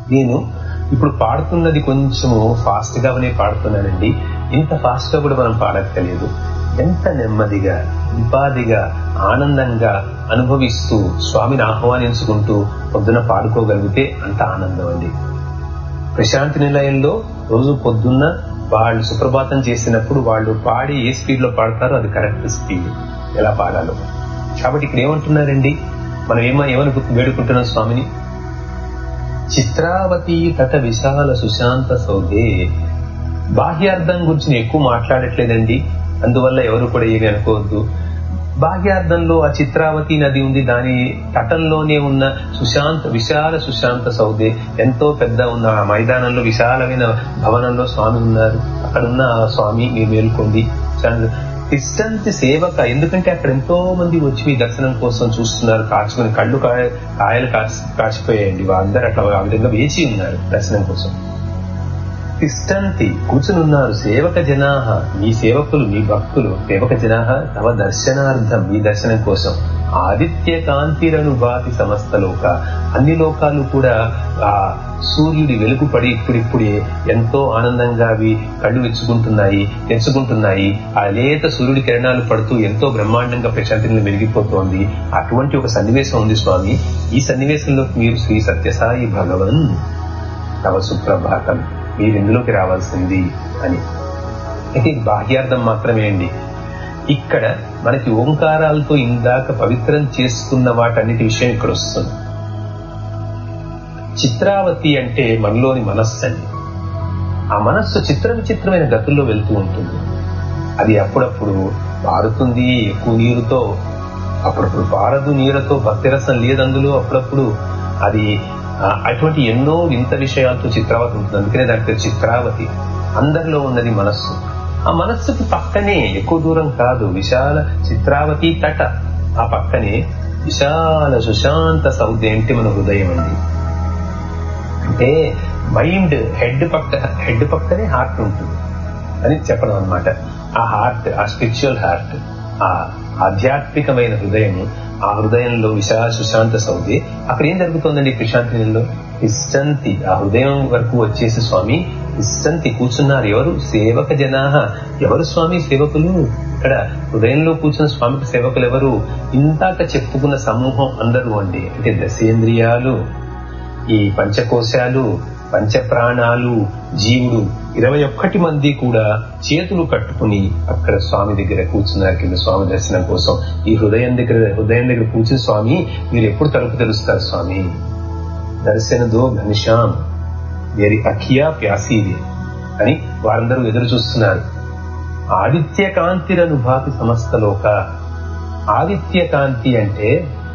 నేను ఇప్పుడు పాడుతున్నది కొంచెము ఫాస్ట్ గానే పాడుతున్నానండి ఇంత ఫాస్ట్ గా కూడా మనం పాడక్కలేదు ఎంత నెమ్మదిగా ఉపాధిగా ఆనందంగా అనుభవిస్తూ స్వామిని ఆహ్వానించుకుంటూ పొద్దున పాడుకోగలిగితే అంత ఆనందం అండి ప్రశాంతి నిలయంలో రోజు పొద్దున్న వాళ్ళు సుప్రభాతం చేసినప్పుడు వాళ్ళు పాడి ఏ స్పీడ్ లో పాడతారో అది కరెక్ట్ స్పీడ్ ఎలా పాడాలో కాబట్టి ఇక్కడ ఏమంటున్నారండి మనం ఏమో ఏమని వేడుకుంటున్నాం స్వామిని చిత్రావతి తట విశాల సుశాంత సౌదే బాహ్యార్థం గురించి నేను ఎక్కువ మాట్లాడట్లేదండి అందువల్ల ఎవరు కూడా ఏమి అనుకోవద్దు బాహ్యార్థంలో ఆ చిత్రావతి నది ఉంది దాని తటంలోనే ఉన్న సుశాంత విశాల సుశాంత సౌదే ఎంతో పెద్ద ఉన్న ఆ మైదానంలో విశాలమైన భవనంలో స్వామి ఉన్నారు అక్కడ ఉన్న ఆ స్వామి మీరు మేల్కోండి తిష్టంతి సేవక ఎందుకంటే అక్కడ ఎంతో మంది వచ్చి మీ దర్శనం కోసం చూస్తున్నారు కాచుకుని కళ్ళు కాయ కాయలు కాచిపోయాయండి వాళ్ళందరూ అట్లా ఆ విధంగా వేచి ఉన్నారు దర్శనం కోసం తిష్టంతి కూర్చునున్నారు సేవక జనాహ మీ సేవకులు మీ భక్తులు సేవక జనాహ తమ దర్శనార్థం మీ దర్శనం కోసం ఆదిత్య కాంతిరనుభాతి సమస్త లోక అన్ని లోకాలు కూడా ఆ సూర్యుడి వెలుగుపడి ఇప్పుడిప్పుడే ఎంతో ఆనందంగా అవి కళ్ళు వెచ్చుకుంటున్నాయి తెచ్చుకుంటున్నాయి ఆ లేత సూర్యుడి కిరణాలు పడుతూ ఎంతో బ్రహ్మాండంగా ప్రశాంతిని వెలిగిపోతోంది అటువంటి ఒక సన్నివేశం ఉంది స్వామి ఈ సన్నివేశంలో మీరు శ్రీ సత్యసాయి భగవన్ తవ సుప్రభాతం మీరు ఇందులోకి రావాల్సింది అని అయితే ఇది బాహ్యార్థం మాత్రమే అండి ఇక్కడ మనకి ఓంకారాలతో ఇందాక పవిత్రం చేసుకున్న వాటన్నిటి విషయం ఇక్కడ వస్తుంది చిత్రావతి అంటే మనలోని మనస్సు అండి ఆ మనస్సు చిత్ర విచిత్రమైన గతుల్లో వెళ్తూ ఉంటుంది అది అప్పుడప్పుడు పారుతుంది ఎక్కువ నీరుతో అప్పుడప్పుడు పారదు నీరుతో భక్తిరసం లేదందులో అప్పుడప్పుడు అది అటువంటి ఎన్నో వింత విషయాలతో చిత్రావతి ఉంటుంది అందుకనే దాని పేరు చిత్రావతి అందరిలో ఉన్నది మనస్సు ఆ మనస్సుకి పక్కనే ఎక్కువ దూరం కాదు విశాల చిత్రావతి తట ఆ పక్కనే విశాల సుశాంత సౌది అంటే మన హృదయం అండి అంటే మైండ్ హెడ్ పక్క హెడ్ పక్కనే హార్ట్ ఉంటుంది అని చెప్పడం అనమాట ఆ హార్ట్ ఆ స్పిరిచువల్ హార్ట్ ఆ ఆధ్యాత్మికమైన హృదయం ఆ హృదయంలో విశాల సుశాంత సౌది అక్కడ ఏం జరుగుతుందండి ప్రశాంతిలో ఇష్టంతి ఆ హృదయం వరకు వచ్చేసి స్వామి ఇష్టంతి కూర్చున్నారు ఎవరు సేవక జనాహ ఎవరు స్వామి సేవకులు ఇక్కడ హృదయంలో కూర్చున్న స్వామికి సేవకులు ఎవరు ఇందాక చెప్పుకున్న సమూహం అందరూ అండి అంటే దశేంద్రియాలు ఈ పంచకోశాలు పంచప్రాణాలు జీవుడు ఇరవై ఒక్కటి మంది కూడా చేతులు కట్టుకుని అక్కడ స్వామి దగ్గర కూర్చున్నారు కింద స్వామి దర్శనం కోసం ఈ హృదయం దగ్గర హృదయం దగ్గర కూర్చుని స్వామి మీరు ఎప్పుడు తలుపు తెరుస్తారు స్వామి దర్శన దో ఘనిషాం వేరి అఖియా ప్యాసీది అని వారందరూ ఎదురు చూస్తున్నారు ఆదిత్య కాంతిరనుభాతి సమస్త లోక ఆదిత్య కాంతి అంటే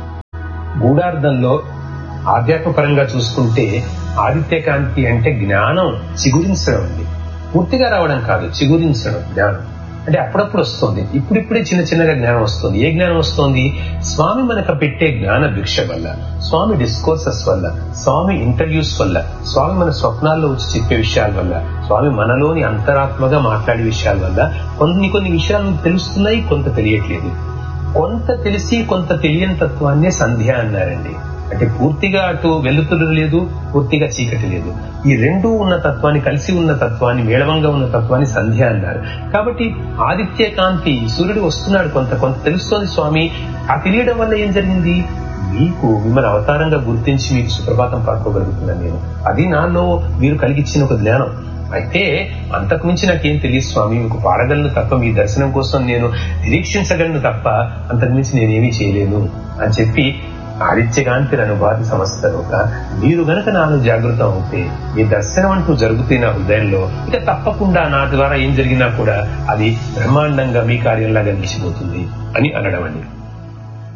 గూఢార్థంలో ఆధ్యాత్మపరంగా చూసుకుంటే ఆదిత్య కాంతి అంటే జ్ఞానం చిగురించడం అండి పూర్తిగా రావడం కాదు చిగురించడం జ్ఞానం అంటే అప్పుడప్పుడు వస్తుంది ఇప్పుడిప్పుడే చిన్న చిన్నగా జ్ఞానం వస్తుంది ఏ జ్ఞానం వస్తుంది స్వామి మనకు పెట్టే జ్ఞాన భిక్ష వల్ల స్వామి డిస్కోర్సెస్ వల్ల స్వామి ఇంటర్వ్యూస్ వల్ల స్వామి మన స్వప్నాల్లో వచ్చి చెప్పే విషయాల వల్ల స్వామి మనలోని అంతరాత్మగా మాట్లాడే విషయాల వల్ల కొన్ని కొన్ని విషయాలు తెలుస్తున్నాయి కొంత తెలియట్లేదు కొంత తెలిసి కొంత తెలియని తత్వాన్నే సంధ్య అన్నారండి అంటే పూర్తిగా అటు వెలుతురు లేదు పూర్తిగా చీకటి లేదు ఈ రెండు ఉన్న తత్వాన్ని కలిసి ఉన్న తత్వాన్ని మేళవంగా ఉన్న తత్వాన్ని సంధ్య అన్నారు కాబట్టి ఆదిత్య కాంతి సూర్యుడు వస్తున్నాడు కొంత కొంత తెలుస్తోంది స్వామి ఆ తెలియడం వల్ల ఏం జరిగింది మీకు మిమ్మల్ని అవతారంగా గుర్తించి మీకు సుప్రభాతం పడుకోగలుగుతున్నాను నేను అది నాలో మీరు కలిగించిన ఒక జ్ఞానం అయితే అంతకు మించి నాకేం తెలియదు స్వామి మీకు పాడగలను తప్ప మీ దర్శనం కోసం నేను నిరీక్షించగలను తప్ప అంతకు మించి నేనేమీ చేయలేను అని చెప్పి ఆదిత్యకాంతి అనుభాతి సమస్తలోక మీరు గనక నాలో జాగృతం అవుతే మీ దర్శనం అంటూ జరుగుతున్న హృదయంలో ఇక తప్పకుండా నా ద్వారా ఏం జరిగినా కూడా అది బ్రహ్మాండంగా మీ కార్యంలాగా నిలిచిపోతుంది అని అనడం అండి